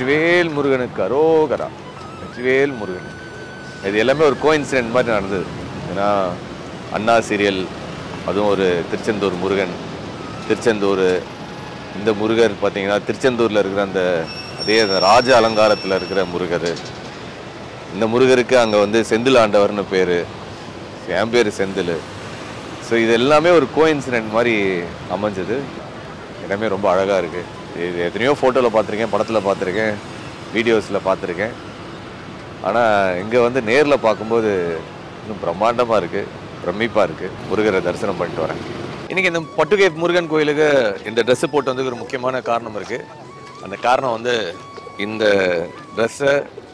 வெற்றிவேல் முருகனுக்கு அரோகரா வெற்றிவேல் முருகன் இது எல்லாமே ஒரு கோயின்சிடென்ட் மாதிரி நடந்தது ஏன்னா அண்ணா சீரியல் அதுவும் ஒரு திருச்செந்தூர் முருகன் திருச்செந்தூர் இந்த முருகர் பார்த்தீங்கன்னா திருச்செந்தூரில் இருக்கிற அந்த அதே அந்த ராஜ அலங்காரத்தில் இருக்கிற முருகர் இந்த முருகருக்கு அங்கே வந்து செந்தில் ஆண்டவர்னு பேர் என் பேர் செந்தில் ஸோ இது எல்லாமே ஒரு கோயின்சிடென்ட் மாதிரி அமைஞ்சது எல்லாமே ரொம்ப அழகாக இருக்குது இது எத்தனையோ ஃபோட்டோவில் பார்த்துருக்கேன் படத்தில் பார்த்துருக்கேன் வீடியோஸில் பார்த்துருக்கேன் ஆனால் இங்கே வந்து நேரில் பார்க்கும்போது இன்னும் பிரம்மாண்டமாக இருக்குது பிரமிப்பாக இருக்குது முருகரை தரிசனம் பண்ணிட்டு வரேன் இன்றைக்கி இந்த பட்டுகை முருகன் கோயிலுக்கு இந்த ட்ரெஸ்ஸு போட்டு வந்து ஒரு முக்கியமான காரணம் இருக்குது அந்த காரணம் வந்து இந்த ட்ரெஸ்ஸை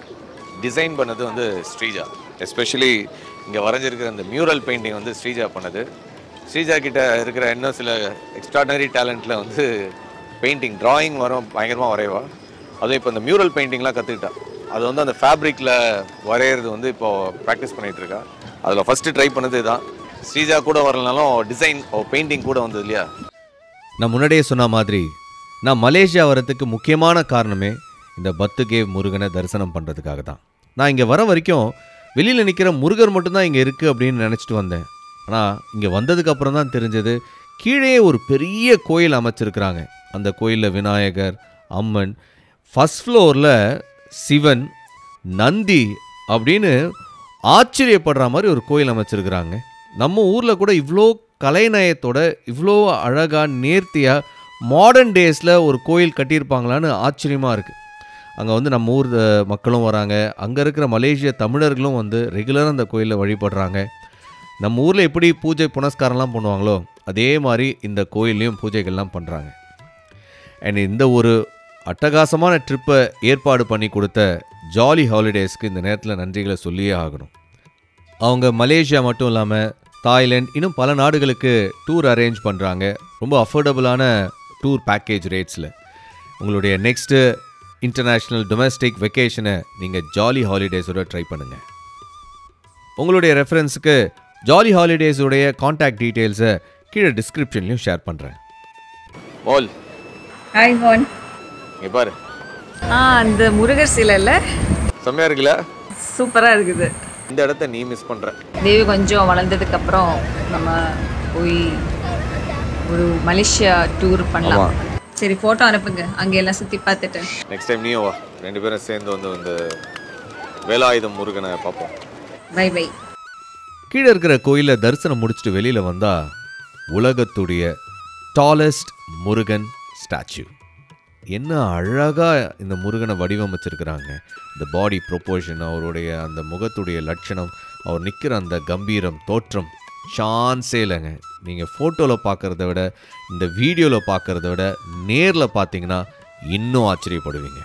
டிசைன் பண்ணது வந்து ஸ்ரீஜா எஸ்பெஷலி இங்கே வரைஞ்சிருக்கிற இந்த மியூரல் பெயிண்டிங் வந்து ஸ்ரீஜா பண்ணது ஸ்ரீஜா கிட்ட இருக்கிற இன்னும் சில எக்ஸ்ட்ராடனரி டேலண்ட்டில் வந்து பெயிண்டிங் டிராயிங் வரும் பயங்கரமாக வரைவா அதுவும் இப்போ இந்த மியூரல் பெயிண்டிங்லாம் கற்றுக்கிட்டா அது வந்து அந்த ஃபேப்ரிக்கில் வரைகிறது வந்து இப்போ ப்ராக்டிஸ் பண்ணிகிட்டு இருக்கா அதில் ஃபஸ்ட்டு ட்ரை பண்ணது தான் ஸ்ரீஜா கூட வரலனாலும் டிசைன் பெயிண்டிங் கூட வந்தது இல்லையா நான் முன்னாடியே சொன்ன மாதிரி நான் மலேசியா வரதுக்கு முக்கியமான காரணமே இந்த பத்து கேவ் முருகனை தரிசனம் பண்ணுறதுக்காக தான் நான் இங்கே வர வரைக்கும் வெளியில் நிற்கிற முருகர் மட்டும்தான் இங்கே இருக்குது அப்படின்னு நினச்சிட்டு வந்தேன் ஆனால் இங்கே வந்ததுக்கு அப்புறம் தான் தெரிஞ்சது கீழே ஒரு பெரிய கோயில் அமைச்சிருக்கிறாங்க அந்த கோயிலில் விநாயகர் அம்மன் ஃபஸ்ட் ஃப்ளோரில் சிவன் நந்தி அப்படின்னு ஆச்சரியப்படுற மாதிரி ஒரு கோயில் அமைச்சிருக்கிறாங்க நம்ம ஊரில் கூட இவ்வளோ கலைநயத்தோட இவ்வளோ அழகாக நேர்த்தியாக மாடர்ன் டேஸில் ஒரு கோயில் கட்டியிருப்பாங்களான்னு ஆச்சரியமாக இருக்குது அங்கே வந்து நம்ம ஊர் அஹ், மக்களும் வராங்க அங்கே இருக்கிற மலேசிய தமிழர்களும் வந்து ரெகுலராக அந்த கோயிலில் வழிபடுறாங்க நம்ம ஊரில் எப்படி பூஜை புனஸ்காரம்லாம் பண்ணுவாங்களோ அதே மாதிரி இந்த கோயில்லையும் பூஜைகள்லாம் பண்ணுறாங்க அண்ட் இந்த ஒரு அட்டகாசமான ட்ரிப்பை ஏற்பாடு பண்ணி கொடுத்த ஜாலி ஹாலிடேஸ்க்கு இந்த நேரத்தில் நன்றிகளை சொல்லியே ஆகணும் அவங்க மலேசியா மட்டும் இல்லாமல் தாய்லாந்து இன்னும் பல நாடுகளுக்கு டூர் அரேஞ்ச் பண்ணுறாங்க ரொம்ப அஃபோர்டபுளான டூர் பேக்கேஜ் ரேட்ஸில் உங்களுடைய நெக்ஸ்ட்டு இன்டர்நேஷ்னல் டொமஸ்டிக் வெக்கேஷனை நீங்கள் ஜாலி ஹாலிடேஸோட ட்ரை பண்ணுங்கள் உங்களுடைய ரெஃபரன்ஸுக்கு ஜாலி ஹாலிடேஸோடைய காண்டாக்ட் டீட்டெயில்ஸை கீழே டிஸ்கிரிப்ஷன்லையும் ஷேர் பண்ணுறேன் மோல் ஹாய் மோன் இங்கே பாரு ஆ அந்த முருகர் சிலையில் செம்மையாக இருக்குல்ல சூப்பராக இருக்குது இந்த இடத்த நீ மிஸ் பண்ணுற தேவி கொஞ்சம் வளர்ந்ததுக்கு அப்புறம் நம்ம போய் ஒரு மலேசியா டூர் பண்ணலாம் சரி ஃபோட்டோ அனுப்புங்க அங்கே எல்லாம் சுற்றி பார்த்துட்டு நெக்ஸ்ட் டைம் நீயும் வா ரெண்டு பேரும் சேர்ந்து வந்து இந்த வேலாயுதம் முருகனை பார்ப்போம் பை பை கீழே இருக்கிற கோயிலை தரிசனம் முடிச்சுட்டு வெளியில் வந்தால் உலகத்துடைய டாலஸ்ட் முருகன் ஸ்டாச்சு என்ன அழகாக இந்த முருகனை வடிவமைச்சிருக்கிறாங்க இந்த பாடி ப்ரொப்போர்ஷன் அவருடைய அந்த முகத்துடைய லட்சணம் அவர் நிற்கிற அந்த கம்பீரம் தோற்றம் சான்ஸே இல்லைங்க நீங்கள் ஃபோட்டோவில் பார்க்குறத விட இந்த வீடியோவில் பார்க்குறத விட நேரில் பார்த்தீங்கன்னா இன்னும் ஆச்சரியப்படுவீங்க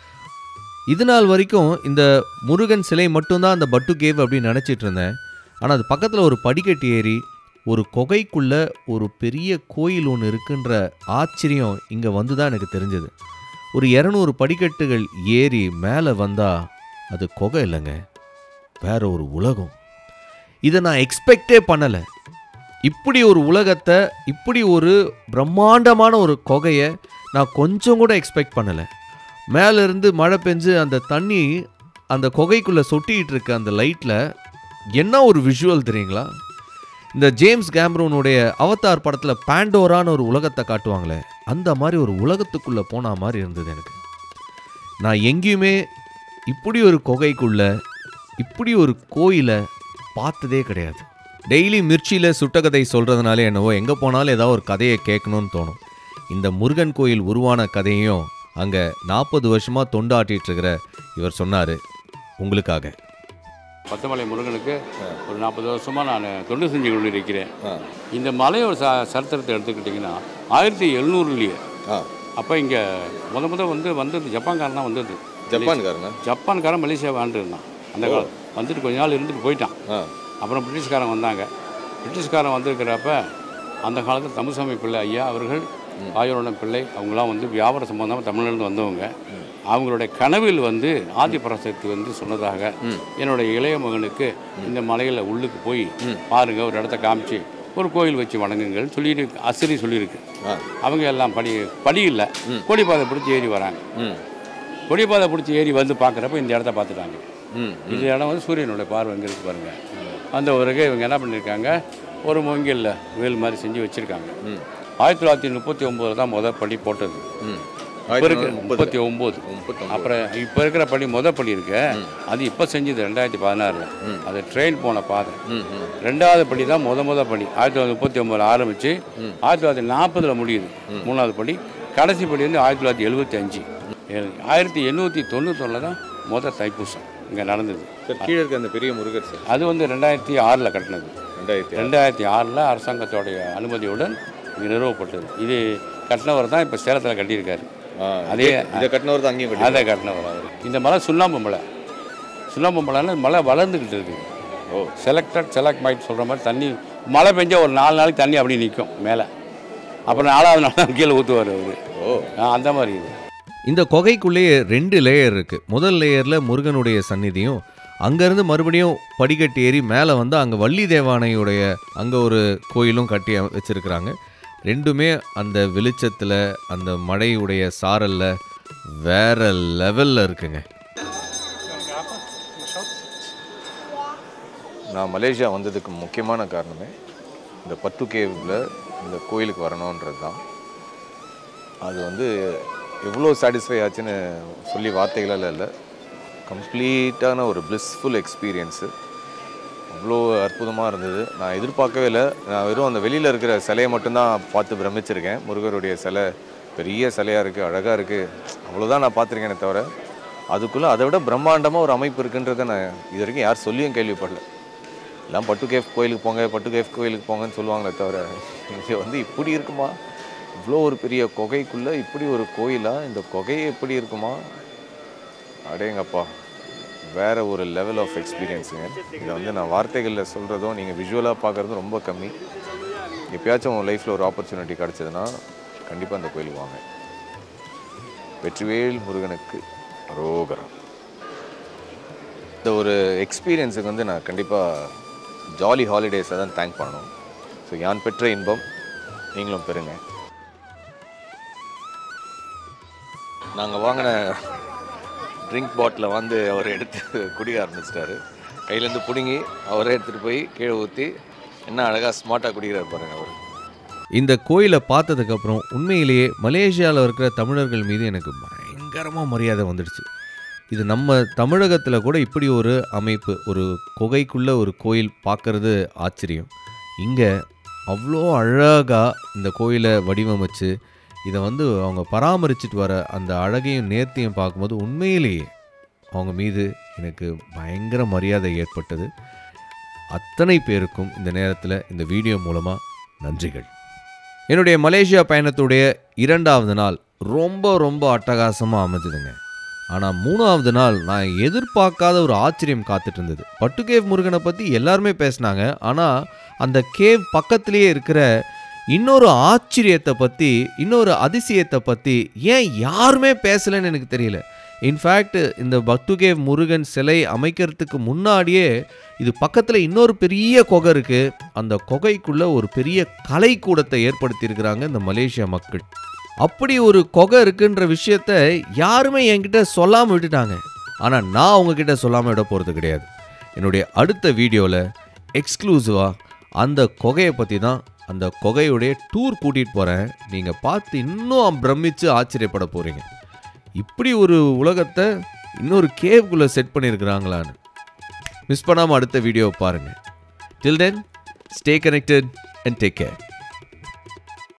இது நாள் வரைக்கும் இந்த முருகன் சிலை மட்டும்தான் அந்த பட்டு கேவ் அப்படின்னு நினச்சிட்டு இருந்தேன் ஆனால் அது பக்கத்தில் ஒரு படிக்கட்டு ஏறி ஒரு குகைக்குள்ள ஒரு பெரிய கோயில் ஒன்று இருக்குன்ற ஆச்சரியம் இங்கே வந்து தான் எனக்கு தெரிஞ்சது ஒரு இரநூறு படிக்கட்டுகள் ஏறி மேலே வந்தால் அது குகை இல்லைங்க வேற ஒரு உலகம் இதை நான் எக்ஸ்பெக்டே பண்ணலை இப்படி ஒரு உலகத்தை இப்படி ஒரு பிரம்மாண்டமான ஒரு குகையை நான் கொஞ்சம் கூட எக்ஸ்பெக்ட் பண்ணலை மேல இருந்து மழை பெஞ்சு அந்த தண்ணி அந்த குகைக்குள்ளே சொட்டிகிட்டு இருக்க அந்த லைட்டில் என்ன ஒரு விஷுவல் தெரியுங்களா இந்த ஜேம்ஸ் கேம்ரூனுடைய அவதார் படத்தில் பாண்டோரான்னு ஒரு உலகத்தை காட்டுவாங்களே அந்த மாதிரி ஒரு உலகத்துக்குள்ளே போன மாதிரி இருந்தது எனக்கு நான் எங்கேயுமே இப்படி ஒரு குகைக்குள்ள இப்படி ஒரு கோயிலை பார்த்ததே கிடையாது டெய்லி மிர்ச்சியில் சுட்டகதை சொல்கிறதுனால என்னவோ எங்கே போனாலும் ஏதாவது ஒரு கதையை கேட்கணும்னு தோணும் இந்த முருகன் கோயில் உருவான கதையும் அங்கே நாற்பது வருஷமாக தொண்டாட்டிட்டு இருக்கிற இவர் சொன்னார் உங்களுக்காக பத்தமலை முருகனுக்கு ஒரு நாற்பது வருஷமாக நான் தொண்டு செஞ்சு கொண்டு இருக்கிறேன் இந்த மலையோட ச சரித்திரத்தை எடுத்துக்கிட்டிங்கன்னா ஆயிரத்தி எழுநூறுலேயே அப்போ இங்கே முத முத வந்து வந்தது ஜப்பான்காரன் தான் வந்தது ஜப்பான்காரங்க ஜப்பான்காரன் மலேசியா வாழ்ந்துருந்தான் அந்த காலம் வந்துட்டு கொஞ்ச நாள் இருந்துட்டு போயிட்டான் ஆ அப்புறம் பிரிட்டிஷ்காரன் வந்தாங்க பிரிட்டிஷ்காரன் வந்திருக்கிறப்ப அந்த காலத்தில் தமிழ்சாமி பிள்ளை ஐயா அவர்கள் ஆயுர்வனம் பிள்ளை அவங்களாம் வந்து வியாபார சம்பந்தமாக தமிழ்லேருந்து வந்தவங்க அவங்களுடைய கனவில் வந்து ஆதிபராசக்தி வந்து சொன்னதாக என்னுடைய இளைய மகனுக்கு இந்த மலையில் உள்ளுக்கு போய் பாருங்க ஒரு இடத்த காமிச்சு ஒரு கோயில் வச்சு வணங்குங்கள்னு சொல்லியிருக்கு அசிரி சொல்லியிருக்கு ஆ அவங்க எல்லாம் படி படி இல்லை கோடிப்பாதை பிடிச்சி ஏறி வராங்க ம் கொடிப்பாதை பிடிச்சி ஏறி வந்து பார்க்குறப்ப இந்த இடத்த பார்த்துட்டாங்க ம் இந்த இடம் வந்து சூரியனுடைய பார்வை எங்கே இருக்கு பாருங்க அந்த பிறகு இவங்க என்ன பண்ணியிருக்காங்க ஒரு மூங்கில்ல வேல் மாதிரி செஞ்சு வச்சுருக்காங்க ம் ஆயிரத்தி தொள்ளாயிரத்தி முப்பத்தி ஒம்போதில் தான் முதல் படி போட்டது ம் இப்போ இருக்கிற முப்பது முப்பத்தி ஒம்பது முப்பத்தொம்பது அப்புறம் இப்போ இருக்கிற படி முத படி இருக்கு அது இப்போ செஞ்சது ரெண்டாயிரத்தி பதினாறில் அது ட்ரெயின் போன பாதை ம் ம் ரெண்டாவது படி தான் முத முத படி ஆயிரத்தி தொள்ளாயிரத்தி முப்பத்தி ஒம்பதில் ஆரம்பித்து ஆயிரத்தி தொள்ளாயிரத்தி நாற்பதில் முடியுது மூணாவது படி கடைசி படி வந்து ஆயிரத்தி தொள்ளாயிரத்தி எழுபத்தி அஞ்சு ஆயிரத்தி எண்ணூற்றி தொண்ணூத்தொன்னில் தான் முத தைப்பூசம் இங்கே நடந்தது சார் கீழே இருக்க அந்த பெரிய முருகர் சார் அது வந்து ரெண்டாயிரத்தி ஆறில் கட்டினது ரெண்டாயிரத்தி ரெண்டாயிரத்தி ஆறில் அரசாங்கத்தோடைய அனுமதியுடன் இது நிறுவப்பட்டது இது கட்டினவர் தான் இப்போ சேலத்தில் கட்டியிருக்காரு ஆ அதே இதை கட்டினவர் தான் அங்கேயும் கட்டி அதை கட்டினவர் அவர் இந்த மலை சுண்ணாம்பு மலை சுண்ணாம்பு மலைன்னா மலை வளர்ந்துக்கிட்டு இருக்கு ஓ செலக்டட் செலக்ட் மைட் சொல்கிற மாதிரி தண்ணி மழை பெஞ்சா ஒரு நாலு நாளைக்கு தண்ணி அப்படியே நிற்கும் மேலே அப்புறம் நாலாவது நாள் தான் கீழே ஊற்றுவார் அவர் ஓ அந்த மாதிரி இது இந்த குகைக்குள்ளேயே ரெண்டு லேயர் இருக்கு முதல் லேயர்ல முருகனுடைய சந்நிதியும் அங்கேருந்து மறுபடியும் படிக்கட்டு ஏறி மேலே வந்து அங்கே வள்ளி தேவானையுடைய அங்கே ஒரு கோயிலும் கட்டி அ- வச்சிருக்கிறாங்க ரெண்டுமே அந்த வெளிச்சத்தில் அந்த மழையுடைய சாரலில் வேற லெவலில் இருக்குங்க நான் மலேசியா வந்ததுக்கு முக்கியமான காரணமே இந்த பத்து கேவில் இந்த கோயிலுக்கு வரணுன்றது தான் அது வந்து எவ்வளோ சாட்டிஸ்ஃபை ஆச்சுன்னு சொல்லி வார்த்தைகளால் இல்லை கம்ப்ளீட்டான ஒரு பிளிஸ்ஃபுல் எக்ஸ்பீரியன்ஸு அவ்வளோ அற்புதமாக இருந்தது நான் எதிர்பார்க்கவே இல்லை நான் வெறும் அந்த வெளியில் இருக்கிற சிலையை மட்டும்தான் பார்த்து பிரமிச்சிருக்கேன் முருகருடைய சிலை பெரிய சிலையாக இருக்குது அழகாக இருக்குது அவ்வளோதான் நான் பார்த்துருக்கேனே தவிர அதுக்குள்ளே அதை விட பிரம்மாண்டமாக ஒரு அமைப்பு இருக்குன்றதை நான் இது வரைக்கும் யார் சொல்லியும் கேள்விப்படல எல்லாம் பட்டு கேஃப் கோயிலுக்கு போங்க பட்டு கேஃப் கோயிலுக்கு போங்கன்னு சொல்லுவாங்களே தவிர இங்கே வந்து இப்படி இருக்குமா இவ்வளோ ஒரு பெரிய குகைக்குள்ளே இப்படி ஒரு கோயிலா இந்த குகை எப்படி இருக்குமா அடேங்கப்பா வேற ஒரு லெவல் ஆஃப் எக்ஸ்பீரியன்ஸுங்க இதை வந்து நான் வார்த்தைகளில் சொல்கிறதும் நீங்கள் விஷுவலாக பார்க்குறதும் ரொம்ப கம்மி எப்பயாச்சும் உங்கள் லைஃப்பில் ஒரு ஆப்பர்ச்சுனிட்டி கிடச்சதுன்னா கண்டிப்பாக அந்த கோயிலுக்கு வாங்க வெற்றிவேல் முருகனுக்கு ரோகரம் இந்த ஒரு எக்ஸ்பீரியன்ஸுக்கு வந்து நான் கண்டிப்பாக ஜாலி ஹாலிடேஸை தான் தேங்க் பண்ணணும் ஸோ யான் பெற்ற இன்பம் நீங்களும் பெறுங்க நாங்கள் வாங்கின ட்ரிங்க் பாட்டிலை வந்து அவர் எடுத்து குடிக்க ஆரம்பிச்சிட்டாரு கையிலேருந்து பிடுங்கி அவரே எடுத்துகிட்டு போய் கீழே ஊற்றி என்ன அழகாக ஸ்மார்ட்டாக குடிக்கிறார் பாருங்க அவர் இந்த கோயிலை பார்த்ததுக்கப்புறம் உண்மையிலேயே மலேசியாவில் இருக்கிற தமிழர்கள் மீது எனக்கு பயங்கரமாக மரியாதை வந்துடுச்சு இது நம்ம தமிழகத்தில் கூட இப்படி ஒரு அமைப்பு ஒரு குகைக்குள்ளே ஒரு கோயில் பார்க்கறது ஆச்சரியம் இங்கே அவ்வளோ அழகாக இந்த கோயிலை வடிவமைச்சு இதை வந்து அவங்க பராமரிச்சுட்டு வர அந்த அழகையும் நேர்த்தியும் பார்க்கும்போது உண்மையிலேயே அவங்க மீது எனக்கு பயங்கர மரியாதை ஏற்பட்டது அத்தனை பேருக்கும் இந்த நேரத்தில் இந்த வீடியோ மூலமாக நன்றிகள் என்னுடைய மலேசியா பயணத்துடைய இரண்டாவது நாள் ரொம்ப ரொம்ப அட்டகாசமாக அமைஞ்சதுங்க ஆனால் மூணாவது நாள் நான் எதிர்பார்க்காத ஒரு ஆச்சரியம் காத்துட்டு இருந்தது பட்டு கேவ் முருகனை பற்றி எல்லாருமே பேசினாங்க ஆனால் அந்த கேவ் பக்கத்திலேயே இருக்கிற இன்னொரு ஆச்சரியத்தை பற்றி இன்னொரு அதிசயத்தை பற்றி ஏன் யாருமே பேசலைன்னு எனக்கு தெரியல இன்ஃபேக்ட் இந்த பக்து கேவ் முருகன் சிலை அமைக்கிறதுக்கு முன்னாடியே இது பக்கத்தில் இன்னொரு பெரிய குகை இருக்கு அந்த குகைக்குள்ள ஒரு பெரிய கலைக்கூடத்தை ஏற்படுத்தியிருக்கிறாங்க இந்த மலேசியா மக்கள் அப்படி ஒரு குகை இருக்குன்ற விஷயத்த யாருமே என்கிட்ட சொல்லாமல் விட்டுட்டாங்க ஆனால் நான் உங்ககிட்ட சொல்லாமல் விட போகிறது கிடையாது என்னுடைய அடுத்த வீடியோவில் எக்ஸ்க்ளூசிவாக அந்த குகையை பற்றி தான் அந்த குகையுடைய டூர் கூட்டிகிட்டு போகிறேன் நீங்கள் பார்த்து இன்னும் பிரமிச்சு ஆச்சரியப்பட போகிறீங்க இப்படி ஒரு உலகத்தை இன்னொரு கேவ்குள்ளே செட் பண்ணியிருக்கிறாங்களான்னு மிஸ் பண்ணாமல் அடுத்த வீடியோவை பாருங்கள் till then stay connected and take care